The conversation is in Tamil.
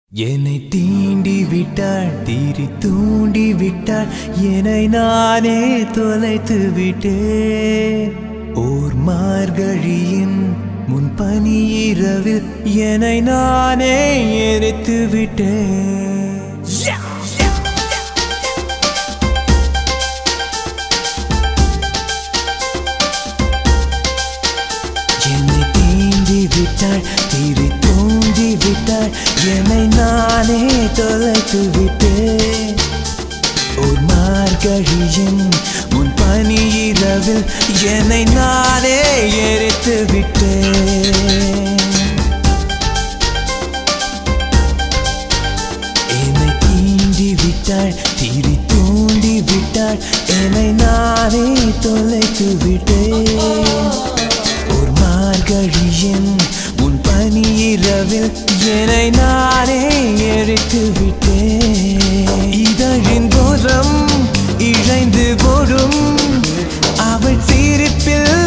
என்னை தீண்டி விட்டாள் தீரி தூண்டி விட்டாள் என்னை நானே தொலைத்து விட்டேன் ஓர் மார்கழியின் முன் பனி இரவில் என்னை நானே எரித்து விட்டேன் என்னை தீண்டி விட்டாள் தீரி தூண்டி விட்டாள் என்னை நானே தொலைத்து விட்டேன் ஒரு மார்கழியின் முன் பனி இரவில் என்னை நானே எரித்து விட்டேன் என்னை தீண்டி விட்டாள் தீரி தூண்டி விட்டாள் என்னை நானே தொலைத்து விட்டேன் ஒரு மார்கழியின் உன் பனி இரவில் என்னை நானே எரித்து விட்டேன் இதழின் தோறம் இழைந்து போடும் அவள் சிரிப்பில்